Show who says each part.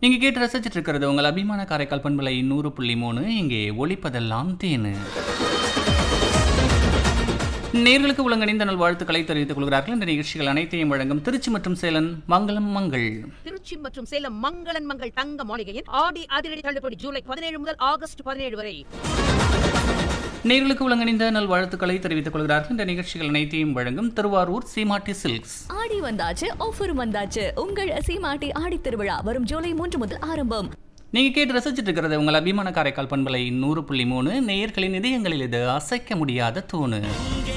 Speaker 1: நீங்க கேட்டு ரசிச்சிட்டு இருக்கிறது உங்கள் அபிமான காரைக்கால் பண்பலை நூறு புள்ளி மூணு இங்கே ஒளிப்பதெல்லாம் தேனு நேர்களுக்கு உலகணிந்த நல் வாழ்த்துக்களை தெரிவித்துக் கொள்கிறார்கள் இந்த நிகழ்ச்சிகள் அனைத்தையும் வழங்கும் திருச்சி மற்றும் சேலன் மங்களம் மங்கள்
Speaker 2: திருச்சி மற்றும் சேலம் மங்களன் மங்கள் தங்க மாளிகையில் ஆடி அதிரடி தள்ளுபடி ஜூலை பதினேழு முதல் ஆகஸ்ட் பதினேழு வரை
Speaker 1: நேர்களுக்கு உலகணிந்த நல் வாழ்த்துக்களை தெரிவித்துக் கொள்கிறார்கள் இந்த நிகழ்ச்சிகள் அனைத்தையும் வழங்கும் திருவாரூர் சீமாட்டி சில்க்ஸ்
Speaker 3: ஆடி வந்தாச்சு ஆஃபரும் வந்தாச்சு உங்கள் சீமாட்டி ஆடி திருவிழா வரும் ஜூலை மூன்று முதல் ஆரம்பம்
Speaker 1: நீங்க கேட்டு ரசிச்சிட்டு இருக்கிறது உங்கள் அபிமான காரைக்கால் பண்பலை நூறு புள்ளி மூணு நேயர்களின் இதயங்களில் இது அசைக்க முடியாத தூணு